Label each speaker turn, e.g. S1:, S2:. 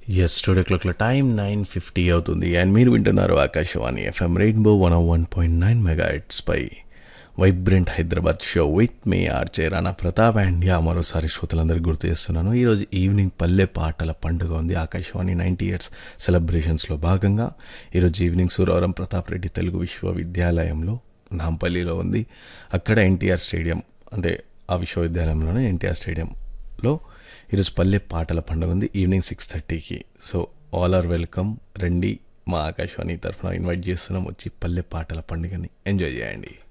S1: yes studio క్లాక్లో time nine fifty అవుతుంది and మీరు వింటున్నారు Akashvani FM rainbow one one point nine mega పై vibrant Hyderabad show with me RJ Rana Pratap and yeah మరోసారి శ్రోతలందరికీ గుర్తు చేస్తున్నాను ఈరోజు ఈవినింగ్ పల్లె పాటల పండుగ ఉంది ఆకాశవాణి నైంటీ ఇయర్స్ సెలబ్రేషన్స్లో భాగంగా ఈరోజు ఈవినింగ్ సూరవరం ప్రతాప్ రెడ్డి తెలుగు విశ్వవిద్యాలయంలో నాంపల్లిలో ఉంది అక్కడ ఎన్టీఆర్ స్టేడియం అంటే ఆ విశ్వవిద్యాలయంలోనే ఎన్టీఆర్ స్టేడియంలో ఈరోజు పల్లె పాటల పండుగ ఉంది ఈవినింగ్ సిక్స్ థర్టీకి సో ఆల్ ఆర్ వెల్కమ్ రండి మా ఆకాశవాణి తరఫున ఇన్వైట్ చేస్తున్నాం వచ్చి పల్లె పాటల పండుగని ఎంజాయ్ చేయండి